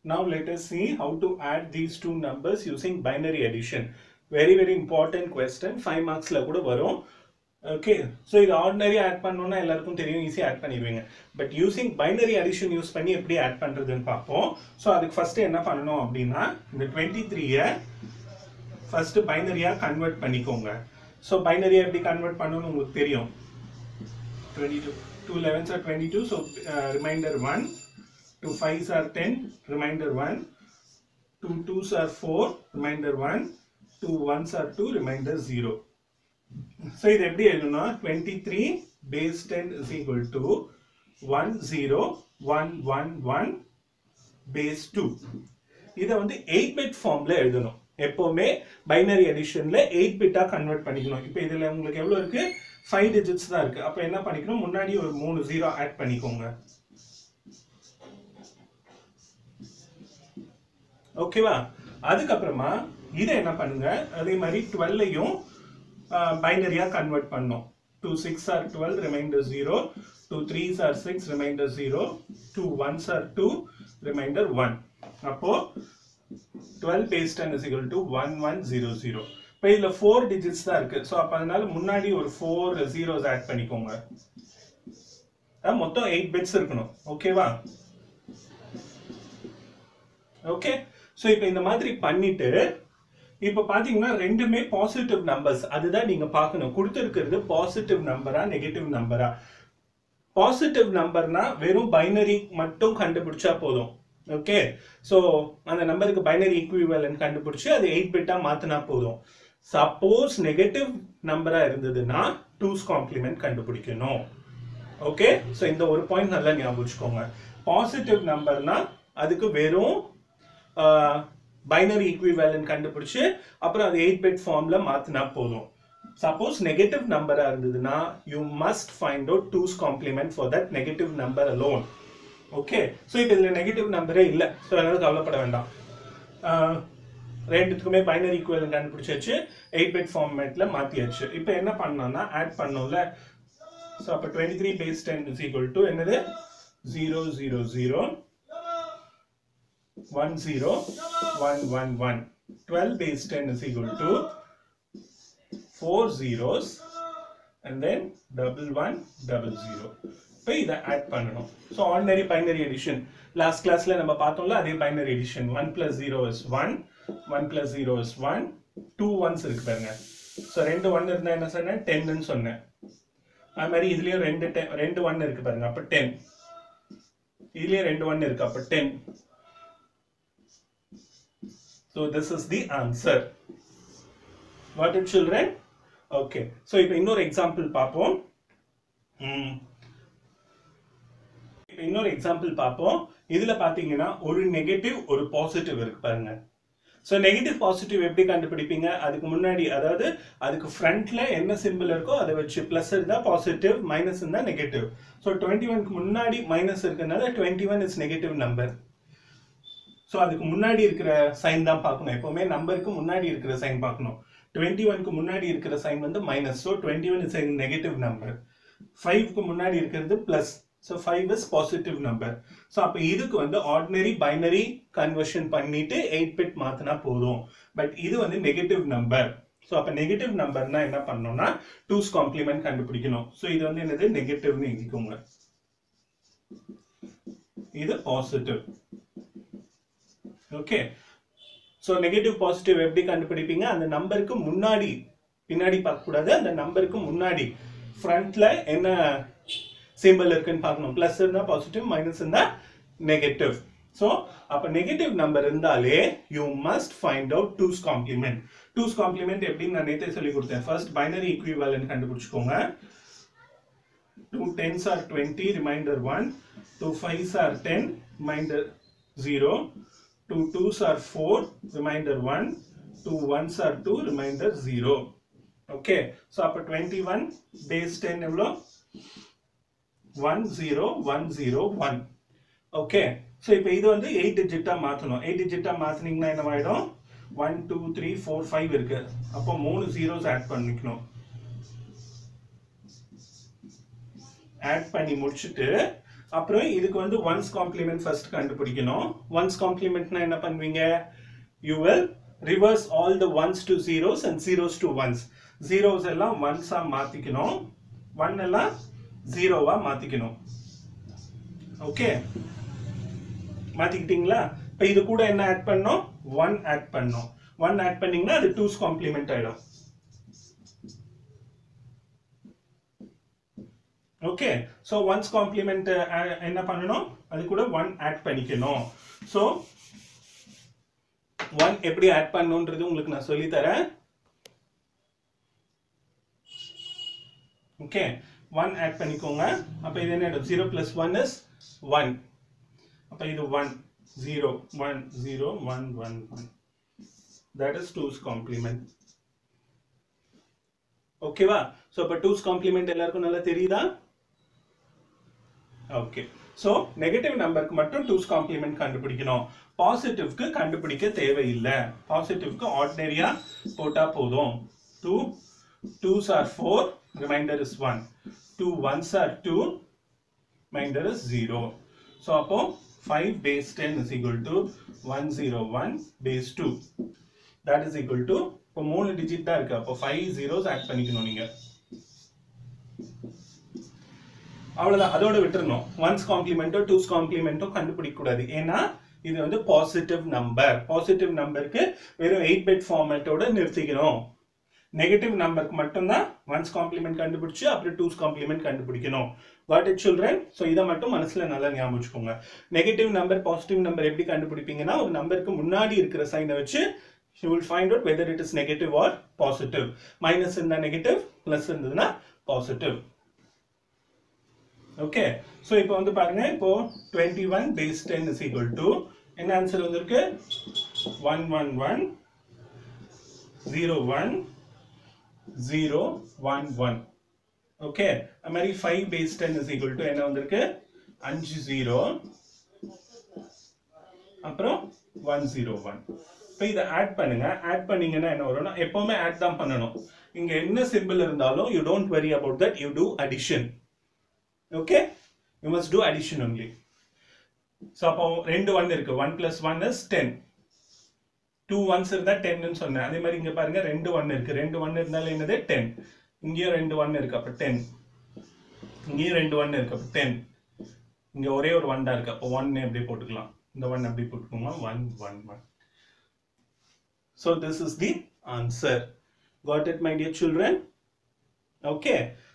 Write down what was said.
Now let us see how to add these two numbers using binary addition. Very very important question. 5 marksல கூட வரும் okay so இது ordinary add பண்ணோம்னா எல்லாருக்கும் தெரியும் ஈஸியாக ஆட் பண்ணிடுவீங்க but using binary addition use பண்ணி எப்படி ஆட் பண்ணுறதுன்னு பார்ப்போம் ஸோ அதுக்கு ஃபஸ்ட்டு என்ன பண்ணணும் அப்படின்னா இந்த டுவெண்ட்டி த்ரீயை ஃபஸ்ட்டு பைனரியாக கன்வெர்ட் பண்ணிக்கோங்க ஸோ பைனரியாக எப்படி கன்வெர்ட் பண்ணணும்னு உங்களுக்கு தெரியும் twenty two two elevens are twenty two so reminder one two fives are ten reminder one two two's are four reminder one two ones are two reminder zero so இது எப்படி எழுதணும்னா twenty three base ten is equal to one zero one one one base two இதை வந்து eight bit ஃபார்ம்ல எழுதணும் எப்பவுமே binary அடிஷன்ல eight பிட்டா convert பண்ணிக்கணும் இப்போ இதுல உங்களுக்கு எவ்வளவு இருக்கு ஃபைவ் டிஜிட்ஸ் தான் இருக்கு அப்போ என்ன பண்ணிக்கணும் முன்னாடி ஒரு மூணு ஜீரோ ஆட் பண்ணிக்கோங்க ஓகேவா அதுக்கப்புறமா இதை என்ன பண்ணுங்க அதே மாதிரி டுவெல்லையும் பைனரியா கன்வெர்ட் பண்ணோம் two six are twelve reminder zero two threes are six reminder zero two ones are two reminder one அப்போ twelve base ten is equal to one one zero zero இப்போ இதில் ஃபோர் டிஜிட்ஸ் தான் இருக்கு so அப்போ அதனால முன்னாடி ஒரு four zeros add பண்ணிக்கோங்க அஹ் மொத்தம் எயிட் பிட்ஸ் இருக்கணும் ஓகேவா ஓகே ஸோ இப்போ இந்த மாதிரி பண்ணிட்டு இப்போ பார்த்தீங்கன்னா ரெண்டுமே பாசிட்டிவ் நம்பர்ஸ் அதுதான் நீங்க பார்க்கணும் கொடுத்துருக்கிறது பாசிட்டிவ் நம்பரா நெகட்டிவ் நம்பரா பாசிட்டிவ் நம்பர்னா வெறும் பைனரி மட்டும் கண்டுபிடிச்சா போதும் ஓகே ஸோ அந்த நம்பருக்கு பைனரி ஈக்குவலன் கண்டுபிடிச்சு அது எயிட் பிட்டா மாத்தினா போதும் சப்போஸ் நெகட்டிவ் நம்பரா இருந்ததுன்னா டூஸ் காம்ப்ளிமெண்ட் கண்டுபிடிக்கணும் ஓகே ஸோ இந்த ஒரு பாயிண்ட் நல்லா ஞாபகம் வச்சுக்கோங்க பாசிட்டிவ் நம்பர்னா அதுக்கு வெறும் பைனரி ஈக்குவலன் கண்டுபிடிச்சு அப்புறம் அது எயிட் பிட் ஃபார்ம்ல மாத்தினா போதும் சப்போஸ் நெகட்டிவ் நம்பரா இருந்ததுன்னா you must find out two's complement for that negative number alone okay so இப்போ இதில் நெகட்டிவ் நம்பரே இல்லை ஸோ அதனால கவலைப்பட வேண்டாம் ஆஹ், ரெண்டுத்துக்குமே பைனரி ஈக்குவலன் கண்டுபிடிச்சாச்சு எயிட் பிட் ஃபார்மேட்ல மாத்தியாச்சு இப்போ என்ன பண்ணோம்னா ஆட் பண்ணோம்ல ஸோ அப்போ twenty three base ten is equal to என்னது zero zero zero one zero one one one twelve base ten is equal to four zeros and then double one double zero இப்போ இதை add பண்ணணும் so ordinary binary addition last கிளாஸ்ல நம்ம பார்த்தோம்ல அதே binary addition one plus zero is one one plus zero is one two ones இருக்கு பாருங்க so ரெண்டு ஒன் இருந்தா என்ன சொன்னேன் டென்னு சொன்னேன் அது மாதிரி இதுலயும் ரெண்டு ten ரெண்டு ஒன் இருக்கு பாருங்க அப்ப டென் இதுலயும் ரெண்டு ஒன் இருக்கு அப்ப ten so this is the answer what it children okay so இப்போ இன்னொரு எக்ஸாம்பிள் பார்ப்போம் ம். இப்போ இன்னொரு எக்ஸாம்பிள் பார்ப்போம் இதுல பாத்தீங்கன்னா ஒரு நெகட்டிவ் ஒரு பாசிட்டிவ் இருக்கு பாருங்க ஸோ நெகட்டிவ் பாசிட்டிவ் எப்படி கண்டுபிடிப்பீங்க அதுக்கு முன்னாடி அதாவது அதுக்கு ஃப்ரண்ட்ல என்ன சிம்பிள் இருக்கோ அதை வச்சு ப்ளஸ் இருந்தா பாசிட்டிவ் மைனஸ் இருந்தா நெகட்டிவ் ஸோ டுவெண்ட்டி ஒன்க்கு முன்னாடி மைனஸ் இருக்கனால twenty one is negative number so அதுக்கு முன்னாடி இருக்கிற சைன் தான் பார்க்கணும் எப்பவுமே நம்பருக்கு முன்னாடி இருக்கிற சைன் பார்க்கணும் டுவெண்ட்டி ஒன்க்கு முன்னாடி இருக்கிற சைன் வந்து minus so twenty one is negative number ஃபைவ்க்கு முன்னாடி இருக்கிறது plus so five is positive number so அப்போ இதுக்கு வந்து ஆர்டினரி பைனரி கன்வர்ஷன் பண்ணிட்டு எயிட் பிட் மாத்தினா போதும் பட் இது வந்து நெகட்டிவ் நம்பர் ஸோ அப்போ நெகட்டிவ் நம்பர்னா என்ன பண்ணணும்னா டூஸ் காம்ப்ளிமெண்ட் கண்டுபிடிக்கணும் ஸோ இது வந்து என்னது நெகட்டிவ்னு எழுதிக்கோங்க இது positive okay so negative positive எப்படி கண்டுபிடிப்பீங்க அந்த நம்பருக்கு முன்னாடி பின்னாடி பார்க்கக்கூடாது அந்த நம்பருக்கு முன்னாடி ஃப்ரண்ட்ல என்ன சிம்பிள் இருக்குன்னு பார்க்கணும் ப்ளஸ் இருந்தால் பாசிட்டிவ் மைனஸ் இருந்தால் நெகட்டிவ் ஸோ அப்போ நெகட்டிவ் நம்பர் இருந்தாலே you must find out two's complement two's complement எப்படின்னு நான் நேற்றே சொல்லி கொடுத்தேன் ஃபர்ஸ்ட் பைனரி ஈக்குவலன் கண்டுபிடிச்சுக்கோங்க two tens are twenty remainder one two fives are ten remainder zero two two's are four reminder one two ones are two reminder zero okay so அப்போ twenty one base ten எவ்வளோ one zero one zero one okay so இப்போ இது வந்து eight டிஜிட்டா மாற்றணும் eight டிஜிட்டா மாற்றினீங்கன்னா என்ன ஆகிடும் one two three four five இருக்கு அப்போ மூணு ஜீரோஸ் ஆட் பண்ணிக்கணும் ஆட் பண்ணி முடிச்சுட்டு அப்புறம் இதுக்கு வந்து ஒன்ஸ் காம்ப்ளிமெண்ட் ஃபர்ஸ்ட் கண்டுபிடிக்கணும் ஒன்ஸ் காம்ப்ளிமெண்ட்னா என்ன பண்ணுவீங்க you will reverse all the ones to zeros and zeros to ones zeros எல்லாம் ஒன்ஸா மாத்திக்கணும் ஒன் எல்லாம் ஜீரோவா மாத்திக்கணும் ஓகே மாத்திக்கிட்டீங்களா இப்போ இது கூட என்ன ஆட் பண்ணோம் ஒன் ஆட் பண்ணோம் ஒன் ஆட் பண்ணீங்கன்னா அது டூஸ் காம்ப்ளிமெண்ட் ஆயிடும் ஓகே ஸோ ஒன்ஸ் காம்ப்ளிமெண்ட் என்ன பண்ணணும் அது கூட ஒன் ஆட் பண்ணிக்கணும் ஸோ ஒன் எப்படி ஆட் பண்ணணுன்றது உங்களுக்கு நான் சொல்லி தரேன் ஓகே ஒன் ஆட் பண்ணிக்கோங்க அப்போ இது என்ன zero plus one is one அப்போ இது one zero one zero one one one that is two's complement ஓகேவா ஸோ இப்போ டூஸ் காம்ப்ளிமெண்ட் எல்லாருக்கும் நல்லா தெரியுதா ஓகே ஸோ நெகட்டிவ் நம்பருக்கு மட்டும் டூஸ் காம்ப்ளிமெண்ட் கண்டுபிடிக்கணும் பாசிட்டிவ்க்கு கண்டுபிடிக்க தேவையில்லை பாசிட்டிவ்க்கு ஆர்டினரியா போட்டா போதும் two two's are four remainder is one two ones are two remainder is zero so அப்போ five base ten is equal to one zero one base two that is equal to இப்போ மூணு digit தான் இருக்கு அப்போ five zeros add பண்ணிக்கணும் நீங்க அவ்வளவுதான் அதோட விட்டுறணும் ஒன்ஸ் காம்ப்ளிமெண்ட்டோ டூஸ் காம்ப்ளிமெண்ட்டோ கண்டுபிடிக்க கூடாது ஏன்னா இது வந்து பாசிட்டிவ் நம்பர் பாசிட்டிவ் நம்பருக்கு வெறும் எயிட் பெட் ஃபார்மேட்டோட நிறுத்திக்கணும் நெகட்டிவ் நம்பருக்கு மட்டும்தான் ஒன்ஸ் காம்ப்ளிமெண்ட் கண்டுபிடிச்சு அப்புறம் டூஸ் காம்ப்ளிமெண்ட் கண்டுபிடிக்கணும் வாட் இட் சில்ட்ரன் ஸோ இதை மட்டும் மனசுல நல்லா ஞாபகம் வச்சுக்கோங்க நெகட்டிவ் நம்பர் பாசிட்டிவ் நம்பர் எப்படி கண்டுபிடிப்பீங்கன்னா ஒரு நம்பருக்கு முன்னாடி இருக்கிற சைனை வச்சு you will find out whether it is negative or positive minus இருந்தா negative plus இருந்ததுன்னா positive ஓகே ஸோ இப்போ வந்து பாருங்க இப்போ twenty one base ten is equal to என்ன ஆன்சர் வந்திருக்கு one one one zero one zero one one okay அது மாதிரி five base ten is equal to என்ன வந்திருக்கு அஞ்சு ஜீரோ அப்புறம் ஒன் ஜீரோ ஒன் இப்போ இதை ஆட் பண்ணுங்க ஆட் பண்ணீங்கன்னா என்ன வரும்னா எப்பவுமே ஆட் தான் பண்ணணும் இங்க என்ன சிம்பிள் இருந்தாலும் you don't worry about that you do addition okay you must do addition only so அப்போ ரெண்டு ஒன் இருக்கு one plus one is ten two ones இருந்தா டென்னு சொன்னேன் அதே மாதிரி இங்க பாருங்க ரெண்டு ஒன் இருக்கு ரெண்டு ஒன் இருந்தாலும் என்னது டென் இங்கேயும் ரெண்டு ஒன் இருக்கு அப்போ டென் இங்கேயும் ரெண்டு ஒன் இருக்கு அப்போ டென் இங்க ஒரே ஒரு ஒன் தான் இருக்கு அப்போ ஒன் எப்படி போட்டுக்கலாம் இந்த ஒன் அப்படி போட்டுக்கோங்க one one one so this is the answer got it my dear children okay